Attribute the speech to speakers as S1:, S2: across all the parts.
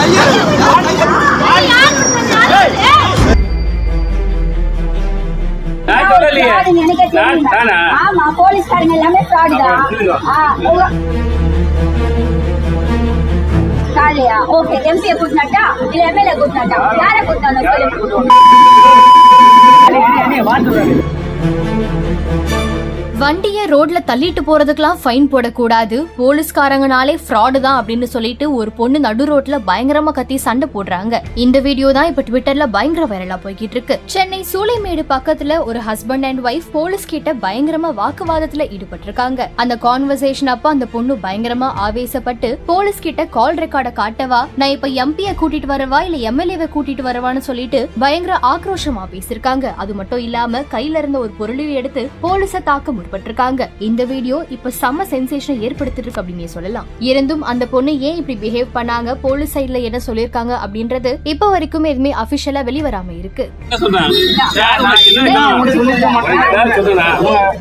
S1: நான் சொல்லலையே
S2: fraud-ன்னு எனக்கே
S1: நான்
S2: தெரியுங்க.
S1: தானா
S2: ஆமா போலீஸ்காரங்க எல்லாமே fraud தான்.
S1: அப்ப சொல்லுங்க.
S2: ஆ, உங்க- காலையா ஓகே எம்பியை கூட்டினாட்டா இல்ல எம்எல்ஏ கூட்டினாட்டா யாரை கூட்டினாங்க சொல்லு
S3: வண்டியை ரோட்ல தள்ளிட்டு போறதுக்கெல்லாம் ஃபைன் போடக்கூடாது போலீஸ்காரங்கனாலே ஃப்ராடு தான் அப்படின்னு சொல்லிட்டு ஒரு பொண்ணு நடு ரோட்ல பயங்கரமா கத்தி சண்டை போடுறாங்க இந்த வீடியோ தான் இப்ப ட்விட்டர்ல பயங்கர வைரலா போய்கிட்டு இருக்கு சென்னை சூளைமேடு பக்கத்துல ஒரு ஹஸ்பண்ட் அண்ட் ஒய்ஃப் போலீஸ் கிட்ட பயங்கரமா வாக்குவாதத்துல ஈடுபட்டிருக்காங்க அந்த கான்வர்சேஷன் அப்ப அந்த பொண்ணு பயங்கரமா ஆவேசப்பட்டு போலீஸ் கிட்ட கால் ரெக்கார்ட காட்டவா நான் இப்ப எம்பிய கூட்டிட்டு வரவா இல்ல எம்எல்ஏவை கூட்டிட்டு வரவான்னு சொல்லிட்டு பயங்கர ஆக்ரோஷமா பேசிருக்காங்க அது மட்டும் இல்லாம கையில இருந்த ஒரு பொருளையும் எடுத்து போலீஸ தாக்க முற்பட்டிருக்காங்க இந்த வீடியோ இப்ப செம்ம சென்சேஷனை ஏற்படுத்திட்டு இருக்கு அப்படின்னு சொல்லலாம் இருந்தும் அந்த பொண்ணு ஏன் இப்படி பிஹேவ் பண்ணாங்க போலீஸ் சைடுல என்ன சொல்லிருக்காங்க அப்படின்றது இப்ப வரைக்கும் எதுவுமே அபிஷியலா வெளிவராம இருக்கு
S1: என்ன சொன்னேன் யார் நான் என்ன யார் சொன்னா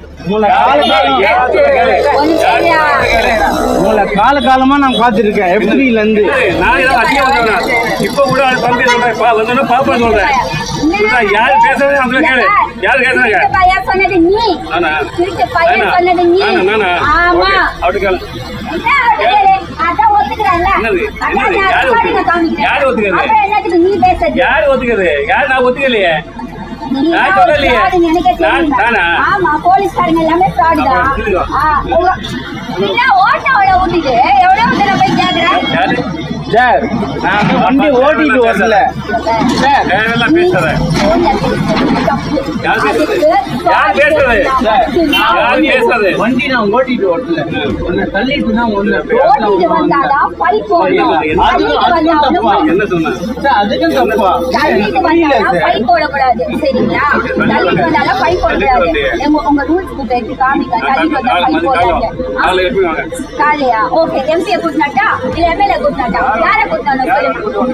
S2: ஒண்ணு சரியா
S4: உங்களை கால காலமா நான் பார்த்துருக்கேன் எப்படில இருந்து
S1: நான் ஏதோ அதிகம் வந்தவனா இப்ப கூட அது தம்பி சொல்றேன் பா வந்தோன்னா பாப்பா சொல்றேன் சொல்றேன், யார் பேசுறது அவங்கள கேளு யார் பேசுறாங்க
S2: திருட்டு பையன் சொன்னது நீ
S1: நானா
S2: திருட்டு பையன்
S1: நானா?
S2: சொன்னது நீ
S1: நானா, நானா?
S2: ஆமா
S1: ஓகே, அப்படி கேளு
S2: என்ன அப்படி கேளு? அதான் ஒத்துக்கிறேன்ல.
S1: என்னது?
S2: அதான்
S1: என்னது?
S2: நான்
S1: யாரு
S2: recording-அ
S1: ஒத்துக்க-
S2: காமிக்கிறேன்.
S1: யாரு ஒத்துக்கிறது?
S2: அப்புறம் என்னத்துக்கு நீ பேசுறது?
S1: யார் ஒத்துக்கிறது யார் நான் ஒத்துக்கலையே
S2: நீ
S1: நான்
S2: தான்
S1: சொல்லலையே.
S2: fraud-ன்னு எனக்கே
S1: நான்
S2: தெரியுங்க.
S1: தானா?
S2: ஆமா, போலீஸ்காரங்க எல்லாமே fraud தான்.
S1: அப்ப சொல்லுங்க.
S2: ஆ, உங்க- நீ என்ன ஓட்டோல ஊத்திட்டு எவ்வளவு தடவை போய் கேக்குற?
S1: யாரு
S4: சார் நான் வந்து வண்டி ஓட்டிட்டு வரல சார்
S1: தேவையெல்லாம் பேசுறேன்
S2: போன்ல பேசுறது தப்பு.
S1: யார் பேசுறது?
S2: அதுக்கு
S1: யார்
S2: sorry
S1: பேசுறது?
S2: சொல்லலாம்.
S1: யார்
S4: வண்டி-
S1: பேசுறது?
S4: வண்டி நான் ஓட்டிட்டு வரல உன்னை தள்ளிட்டு தான் ஒண்ணு
S2: ஓட்டிட்டு வந்தாதான் fight போடணும்.
S1: என்ன-
S2: தள்ளிட்டு
S4: அதுவும்
S2: வந்தாலும்
S4: தப்பா.
S1: என்ன சொன்னேன்
S4: சார் அதுக்கும் தப்பா
S2: தள்ளிட்டு
S4: புரியல
S2: வந்தாலும்
S4: சார்
S2: fight போடக்கூடாது சரிங்களா தள்ளிட்டு வந்தாலும் fight போடக்கூடாது உங்க- உங்க rules book எடுத்து காமிங்க தள்ளிட்டு வந்தா fight போடாதீங்க ஆ?
S1: நாலு எப்படி வாங்க
S2: காலையா ஓகே எம்பியை கூட்டினாட்டா இல்ல எம்எல்ஏ கூட்டினாட்டா யாரை கூட்டினாங்க சொல்லு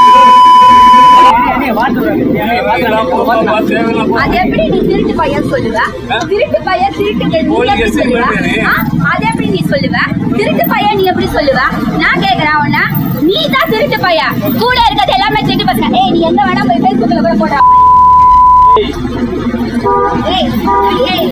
S2: அது எப்படி நீ திருட்டு பையன் சொல்லுவ திருட்டு பையன் திருட்டு நீ எப்படி சொல்லுவ ஆ? அது எப்படி நீ சொல்லுவ திருட்டு பையன் நீ எப்படி சொல்லுவ நான் கேக்குறேன் உன்ன நீ தான் திருட்டு பையன் கூட இருக்கிறது எல்லாமே திருட்டு பசங்க ஏய் நீ எங்க வேணா போய் ஃபேஸ்புக்ல கூட போடா ஏய் ஏய்